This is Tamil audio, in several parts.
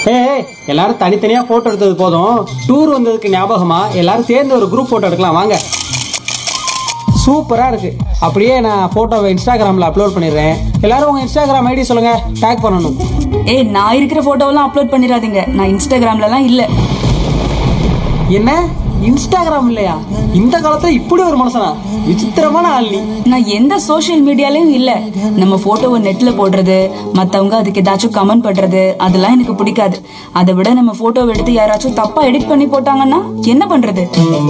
ஏய் எல்லாரும் தனித்தனியா போட்டோ எடுத்தது போதும் டூர் வந்ததுக்கு ஞாபகமா எல்லாரும் சேர்ந்து ஒரு குரூப் போட்டோ எடுக்கலாம் வாங்க சூப்பரா இருக்கு அப்படியே நான் போட்டோவை இன்ஸ்டாகிராம்ல அப்லோட் பண்ணிடுறேன் எல்லாரும் உங்க இன்ஸ்டாகிராம் ஐடி சொல்லுங்க டேக் பண்ணணும் ஏய் நான் இருக்கிற போட்டோவெல்லாம் அப்லோட் பண்ணிடாதீங்க நான் இன்ஸ்டாகிராம்லலாம் இல்ல என்ன இன்ஸ்டாகிராம் இல்லையா இந்த காலத்துல இப்படி ஒரு மனுஷனா விசித்திரமான ஆள் நீ நான் எந்த சோஷியல் மீடியாலயும் இல்ல நம்ம போட்டோவை நெட்ல போடுறது மத்தவங்க அதுக்கு ஏதாச்சும் கமெண்ட் பண்றது அதெல்லாம் எனக்கு பிடிக்காது அதை விட நம்ம போட்டோவை எடுத்து யாராச்சும் தப்பா எடிட் பண்ணி போட்டாங்கன்னா என்ன பண்றது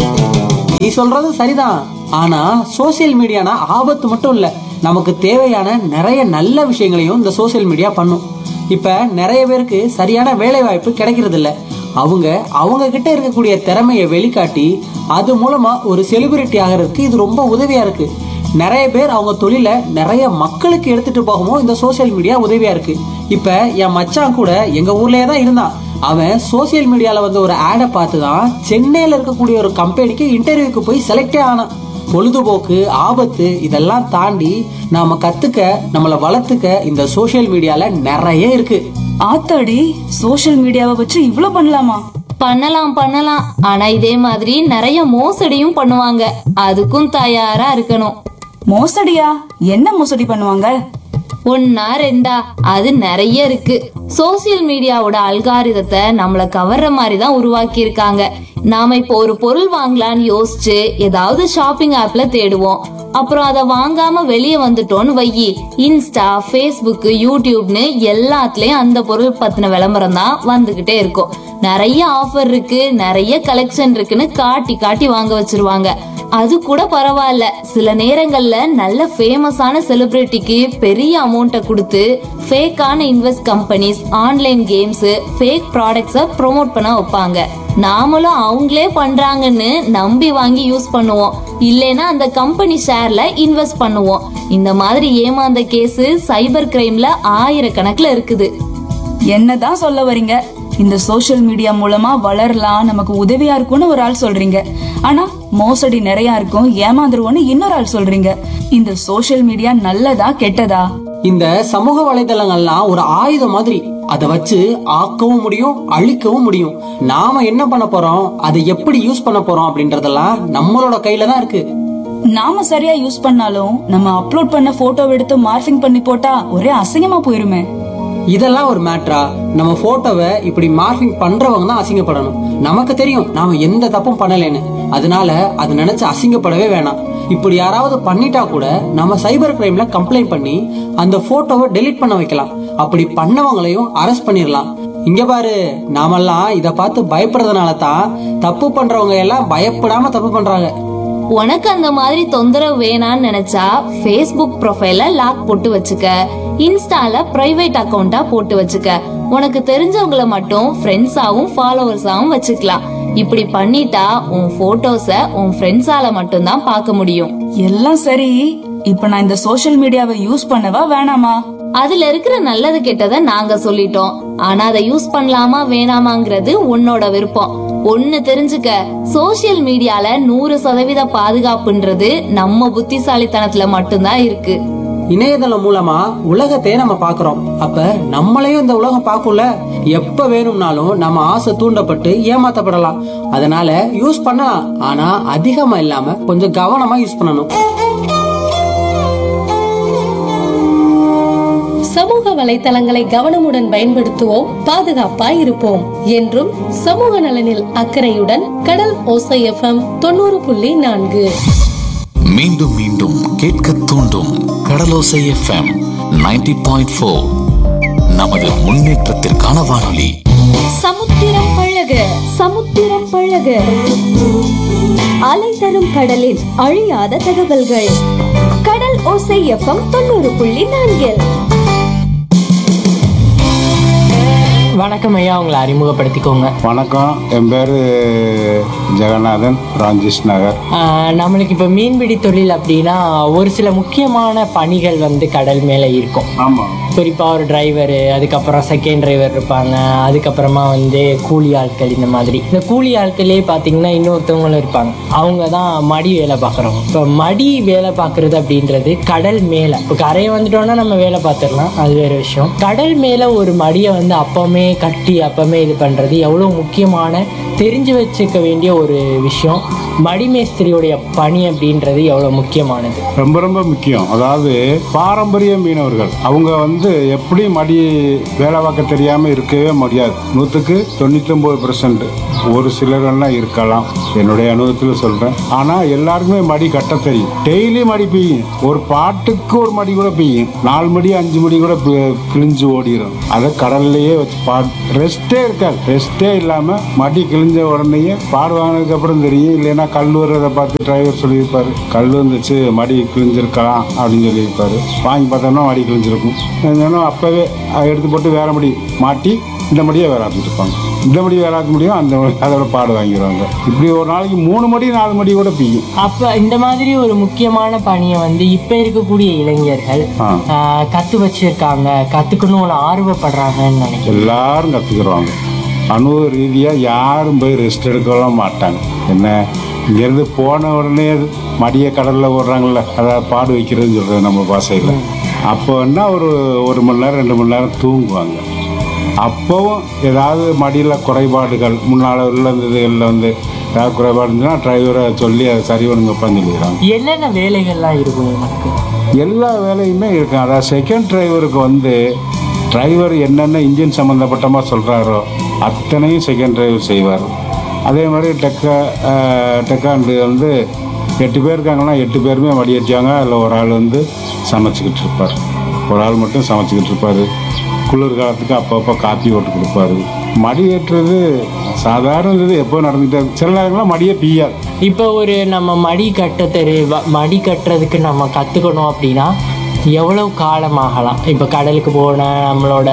நீ சொல்றது சரிதான் ஆனா சோசியல் மீடியானா ஆபத்து மட்டும் இல்ல நமக்கு தேவையான நிறைய நல்ல விஷயங்களையும் இந்த சோசியல் மீடியா பண்ணும் இப்ப நிறைய பேருக்கு சரியான வேலை வாய்ப்பு கிடைக்கிறது இல்ல அவங்க அவங்க கிட்ட இருக்கக்கூடிய திறமையை வெளிக்காட்டி அது மூலமா ஒரு செலிபிரிட்டி ஆகிறதுக்கு இது ரொம்ப உதவியா இருக்கு நிறைய பேர் அவங்க தொழிலை நிறைய மக்களுக்கு எடுத்துட்டு போகவும் இந்த சோசியல் மீடியா உதவியா இருக்கு இப்ப என் மச்சான் கூட எங்க ஊர்லயே தான் இருந்தான் அவன் சோஷியல் மீடியால வந்து ஒரு ஆடை பார்த்து தான் சென்னையில இருக்கக்கூடிய ஒரு கம்பெனிக்கு இன்டர்வியூக்கு போய் செலக்டே ஆனான் பொழுதுபோக்கு ஆபத்து இதெல்லாம் தாண்டி நாம கத்துக்க நம்மளை வளர்த்துக்க இந்த சோஷியல் மீடியால நிறைய இருக்கு ஆத்தாடி சோஷியல் மீடியாவை வச்சு இவ்ளோ பண்ணலாமா பண்ணலாம் பண்ணலாம் ஆனா இதே மாதிரி நிறைய மோசடியும் பண்ணுவாங்க அதுக்கும் தயாரா இருக்கணும் மோசடியா என்ன மோசடி பண்ணுவாங்க ஒன்னா ரெண்டா அது நிறைய இருக்கு சோசியல் மீடியாவோட அல்காரிதத்தை நம்மள கவர்ற மாதிரி தான் உருவாக்கி இருக்காங்க நாம இப்போ ஒரு பொருள் வாங்கலாம்னு யோசிச்சு ஏதாவது ஷாப்பிங் ஆப்ல தேடுவோம் அப்புறம் அதை வாங்காம வெளியே வந்துட்டோம்னு வையி இன்ஸ்டா ஃபேஸ்புக் யூடியூப்னு எல்லாத்துலயும் அந்த பொருள் பத்தின விளம்பரம் தான் வந்துகிட்டே இருக்கும் நிறைய ஆஃபர் இருக்கு நிறைய கலெக்ஷன் இருக்குன்னு காட்டி காட்டி வாங்க வச்சிருவாங்க அது கூட பரவாயில்ல சில நேரங்கள்ல நல்ல ஃபேமஸான செலிபிரிட்டிக்கு பெரிய அமௌண்ட்டை கொடுத்து ஃபேக்கான invest companies online games fake ப்ராடக்ட்ஸை ப்ரோமோட் பண்ண வைப்பாங்க நாமளும் அவங்களே பண்றாங்கன்னு நம்பி வாங்கி யூஸ் பண்ணுவோம் இல்லைன்னா அந்த கம்பெனி ஷேர்ல இன்வெஸ்ட் பண்ணுவோம் இந்த மாதிரி ஏமாந்த கேஸ் சைபர் கிரைம்ல ஆயிரக்கணக்குல இருக்குது என்னதான் சொல்ல வர்றீங்க இந்த சோஷியல் மீடியா மூலமா வளரலாம் நமக்கு உதவியா இருக்கும்னு ஒரு ஆள் சொல்றீங்க ஆனா மோசடி நிறைய இருக்கும் ஏமாந்துருவோம்னு இன்னொரு ஆள் சொல்றீங்க இந்த சோஷியல் மீடியா நல்லதா கெட்டதா இந்த சமூக வலைதளங்கள்லாம் ஒரு ஆயுதம் மாதிரி அதை வச்சு ஆக்கவும் முடியும் அழிக்கவும் முடியும் நாம என்ன பண்ண போறோம் அதை எப்படி யூஸ் பண்ண போறோம் அப்படின்றதெல்லாம் நம்மளோட கையில தான் இருக்கு நாம சரியா யூஸ் பண்ணாலும் நம்ம அப்லோட் பண்ண போட்டோ எடுத்து மார்ஃபிங் பண்ணி போட்டா ஒரே அசிங்கமா போயிருமே இதெல்லாம் ஒரு மேட்ரா நம்ம போட்டோவை இப்படி மார்க்கிங் பண்றவங்க தான் அசிங்கப்படணும் நமக்கு தெரியும் நாம எந்த தப்பும் பண்ணலைன்னு அதனால அது நினைச்சு அசிங்கப்படவே வேணாம் இப்படி யாராவது பண்ணிட்டா கூட நம்ம சைபர் கிரைம்ல கம்ப்ளைண்ட் பண்ணி அந்த போட்டோவை டெலீட் பண்ண வைக்கலாம் அப்படி பண்ணவங்களையும் அரெஸ்ட் பண்ணிடலாம் இங்க பாரு நாமெல்லாம் இத பார்த்து பயப்படுறதுனால தான் தப்பு பண்றவங்க எல்லாம் பயப்படாம தப்பு பண்றாங்க உனக்கு அந்த மாதிரி தொந்தரவு வேணான்னு நினைச்சா ஃபேஸ்புக் ப்ரொஃபைல லாக் போட்டு வச்சுக்க இன்ஸ்டால பிரைவேட் அக்கவுண்டா போட்டு வச்சுக்க உனக்கு தெரிஞ்சவங்கள மட்டும் ஃப்ரெண்ட்ஸாவும் ஃபாலோவர்ஸாவும் வச்சுக்கலாம் இப்படி பண்ணிட்டா உன் போட்டோஸ உன் ஃப்ரெண்ட்ஸால மட்டும்தான் பார்க்க முடியும் எல்லாம் சரி இப்ப நான் இந்த சோஷியல் மீடியாவை யூஸ் பண்ணவா வேணாமா அதுல இருக்கிற நல்லது கெட்டதை நாங்க சொல்லிட்டோம் ஆனா அதை யூஸ் பண்ணலாமா வேணாமாங்கிறது உன்னோட விருப்பம் ஒண்ணு தெரிஞ்சுக்க சோசியல் மீடியால நூறு சதவீத பாதுகாப்புன்றது நம்ம புத்திசாலித்தனத்துல மட்டும்தான் இருக்கு இணையதளம் மூலமா உலகத்தையே நம்ம பாக்குறோம் அப்ப நம்மளையும் இந்த உலகம் பார்க்கும்ல எப்ப வேணும்னாலும் நம்ம ஆசை தூண்டப்பட்டு ஏமாத்தப்படலாம் அதனால யூஸ் பண்ணலாம் ஆனா அதிகமா இல்லாம கொஞ்சம் கவனமா யூஸ் பண்ணணும் சமூக வலைத்தளங்களை கவனமுடன் பயன்படுத்துவோம் பாதுகாப்பாய் இருப்போம் என்றும் சமூக நலனில் அக்கறையுடன் கடல் ஓசை எஃப்எம் தொண்ணூறு புள்ளி நான்கு மீண்டும் மீண்டும் கேட்க தூண்டும் கடலோசை எஃப்எம் 90.4 பாயிண்ட் ஃபோர் நமது முன்னேற்றத்திற்கான வானொலி சமுத்திரம் பழக சமுத்திரம் பழக அலை தரும் கடலில் அழியாத தகவல்கள் கடல் ஓசை எஃப்எம் தொண்ணூறு புள்ளி நான்கில் வணக்கம் ஐயா உங்களை அறிமுகப்படுத்திக்கோங்க வணக்கம் என் பேர் ஜெகநாதன் ராஜேஷ் நகர் ஆஹ் நம்மளுக்கு இப்போ மீன்பிடி தொழில் அப்படின்னா ஒரு சில முக்கியமான பணிகள் வந்து கடல் மேலே இருக்கும் ஆமாம் குறிப்பாக ஒரு டிரைவரு அதுக்கப்புறம் செகண்ட் டிரைவர் இருப்பாங்க அதுக்கப்புறமா வந்து கூலி ஆட்கள் இந்த மாதிரி இந்த கூலி ஆட்களே பார்த்தீங்கன்னா இன்னொருத்தவங்களும் இருப்பாங்க அவங்க தான் மடி வேலை பார்க்குறவங்க இப்போ மடி வேலை பார்க்குறது அப்படின்றது கடல் மேலே இப்போ கரையை வந்துட்டோம்னா நம்ம வேலை பார்த்துடலாம் அது வேறு விஷயம் கடல் மேலே ஒரு மடியை வந்து அப்பமே கட்டி அப்பமே இது பண்ணுறது எவ்வளோ முக்கியமான தெரிஞ்சு வச்சுக்க வேண்டிய ஒரு விஷயம் மடிமேஸ்திரியுடைய பணி அப்படின்றது எவ்வளோ முக்கியமானது ரொம்ப ரொம்ப முக்கியம் அதாவது பாரம்பரிய மீனவர்கள் அவங்க வந்து எப்படி மடி வேலை பார்க்க தெரியாம இருக்கவே முடியாது நூற்றுக்கு தொண்ணூத்தி ஒன்பது ஒரு சிலரெல்லாம் இருக்கலாம் என்னுடைய அனுபவத்தில் சொல்றேன் ஆனா எல்லாருக்குமே மடி கட்ட தெரியும் டெய்லி மடி பெய்யும் ஒரு பாட்டுக்கு ஒரு மடி கூட பெய்யும் நாலு மடி அஞ்சு மடி கூட பி- கிழிஞ்சு ஓடிடும் அதை கடல்லையே வச்சு பாட் ரெஸ்டே இருக்காது ரெஸ்டே இல்லாம மடி கிழிஞ்ச உடனேயே பாடுவானதுக்கு அப்புறம் தெரியும் இல்லைன்னா கல் வர்றதை பார்த்து டிரைவர் சொல்லியிருப்பாரு கல் வந்துச்சு மடி கிழிஞ்சிருக்கலாம் அப்படின்னு சொல்லியிருப்பாரு வாங்கி பார்த்தோம்னா மடி கிழிஞ்சிருக்கும் என்னன்னா அப்பவே அதை எடுத்து போட்டு வேற மடி மாட்டி இந்த மடியை வேற ஆரம்பிச்சிருப்பாங்க இந்த மடி வேற ஆக்க முடியும் அந்த மடி- அதோட பாடு வாங்கிடுவாங்க இப்படி ஒரு நாளைக்கு மூணு மடி நாலு மடி கூட பெய்யும் அப்போ இந்த மாதிரி ஒரு முக்கியமான பணியை வந்து இப்போ இருக்கக்கூடிய இளைஞர்கள் ஆ. ஆஹ், கத்து வச்சிருக்காங்க கத்துக்கணும்னு ஆர்வப்படுறாங்கன்னு நினைக்கிறேன் எல்லாரும் கற்றுக்குருவாங்க அனுபவ ரீதியாக யாரும் போய் ரெஸ்ட் எடுக்கலாம் மாட்டாங்க என்ன இங்கேருந்து போன உடனே மடியை கடலில் போடுறாங்கல்ல அதை பாடு வைக்கிறதுன்னு சொல்கிறது நம்ம பாஷையில் அப்போ என்ன ஒரு ஒரு மணி நேரம் ரெண்டு மணி நேரம் தூங்குவாங்க அப்போவும் ஏதாவது மடியில் குறைபாடுகள் முன்னால் உள்ள இதுகளில் வந்து ஏதாவது குறைபாடு இருந்துச்சுன்னா டிரைவரை சொல்லி அதை சரி பண்ணுங்கப்பான்னு சொல்லிடுறாங்க என்னென்ன வேலைகள்லாம் இருக்கும் நமக்கு எல்லா வேலையுமே இருக்கும் அதாவது செகண்ட் டிரைவருக்கு வந்து டிரைவர் என்னென்ன இன்ஜின் சம்மந்தப்பட்டமாக சொல்கிறாரோ அத்தனையும் செகண்ட் டிரைவர் செய்வார் அதே மாதிரி டெக்க டெக்காண்டு வந்து எட்டு பேர் இருக்காங்கன்னா எட்டு பேருமே மடியேற்றியாங்க அதில் ஒரு ஆள் வந்து சமைச்சிக்கிட்டு இருப்பார் ஒரு ஆள் மட்டும் சமைச்சிக்கிட்டு இருப்பார் குளிர் காலத்துக்கு அப்பப்போ காப்பி போட்டு கொடுப்பாரு மடி ஏற்றுறது சாதாரண இது எப்போ நடந்துகிட்டே இருக்கு. சில நேரங்கள்லாம் மடியே பிய்யாது இப்போ ஒரு நம்ம மடி கட்ட தெரி வ- மடி கட்டுறதுக்கு நம்ம கற்றுக்கணும் அப்படின்னா எவ்வளவு காலம் ஆகலாம் இப்போ கடலுக்கு போன நம்மளோட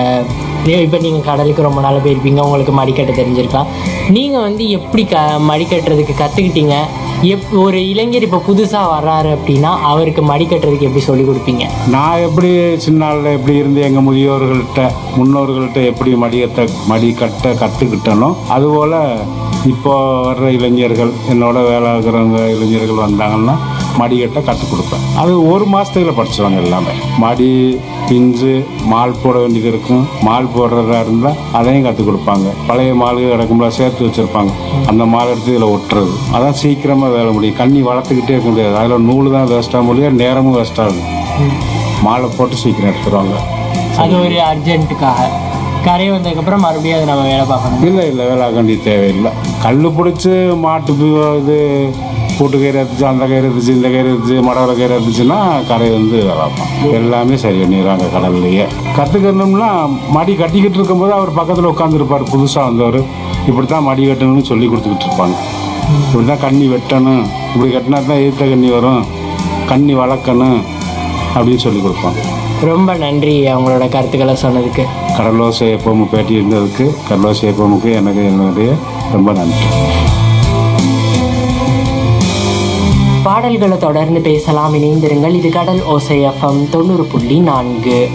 இப்போ நீங்கள் கடலுக்கு ரொம்ப நாள் போயிருப்பீங்க உங்களுக்கு மடிக்கட்ட தெரிஞ்சிருக்கலாம் நீங்கள் வந்து எப்படி க மடிக்கட்டுறதுக்கு கற்றுக்கிட்டீங்க எப் ஒரு இளைஞர் இப்போ புதுசாக வர்றாரு அப்படின்னா அவருக்கு மடிக்கட்டுறதுக்கு எப்படி சொல்லி கொடுப்பீங்க நான் எப்படி சின்ன நாளில் எப்படி இருந்து எங்கள் முதியோர்கள்ட்ட முன்னோர்கள்ட்ட எப்படி மடியத்தை மடி கட்ட கற்றுக்கிட்டனோ அதுபோல் இப்போ வர்ற இளைஞர்கள் என்னோட வேலை ஆகுறவங்க இளைஞர்கள் வந்தாங்கன்னா மடிக்கட்டை கற்றுக் கொடுப்பேன் அது ஒரு மாதத்துல படிச்சுவாங்க எல்லாமே மடி பிஞ்சு மால் போட வேண்டியது இருக்கும் மால் போடுறதா இருந்தால் அதையும் கற்றுக் கொடுப்பாங்க பழைய மால் கிடக்கும்போல சேர்த்து வச்சுருப்பாங்க அந்த மால் எடுத்து இதில் ஒட்டுறது அதான் சீக்கிரமாக வேலை முடியும் கண்ணி வளர்த்துக்கிட்டே இருக்க முடியாது அதில் நூல் தான் வேஸ்ட்டாக முடியும் நேரமும் வேஸ்ட்டாகும் மாலை போட்டு சீக்கிரம் எடுத்துருவாங்க அது ஒரு அர்ஜென்ட்டுக்காக கரை வந்ததுக்கப்புறம் மறுபடியும் அதை நம்ம வேலை பார்க்கணும் இல்லை இல்லை வேளாங்கண்ணி தேவையில்லை கல் பிடிச்சி மாட்டு பு- இது கூட்டு கயிறு எடுத்துச்சு அந்த கயிறு எடுத்துச்சு இந்த கயிறு எடுத்துச்சு மடவரை கயிறு எடுத்துச்சுன்னா கரை வந்து வேலாப்போம் எல்லாமே சரி பண்ணிடுறாங்க கடல்லையே கற்றுக்கணும்னா மடி கட்டிக்கிட்டு இருக்கும்போது அவர் பக்கத்தில் உட்காந்துருப்பார் புதுசாக வந்தவர் இப்படி தான் மடி கட்டணும்னு சொல்லி கொடுத்துக்கிட்டு இருப்பாங்க இப்படி தான் கண்ணி வெட்டணும் இப்படி கட்டினா தான் ஈர்த்த கண்ணி வரும் கண்ணி வளர்க்கணும் அப்படின்னு சொல்லி கொடுப்பாங்க ரொம்ப நன்றி அவங்களோட கருத்துக்களை சொன்னதுக்கு கடலோசை எப்பவும் பேட்டி இருந்ததுக்கு கடலோசை எப்பவுக்கு எனக்கு என்னுடைய ரொம்ப நன்றி பாடல்களை தொடர்ந்து பேசலாம் இணைந்திருங்கள் இது கடல் ஓசை எஃப்எம் தொண்ணூறு புள்ளி நான்கு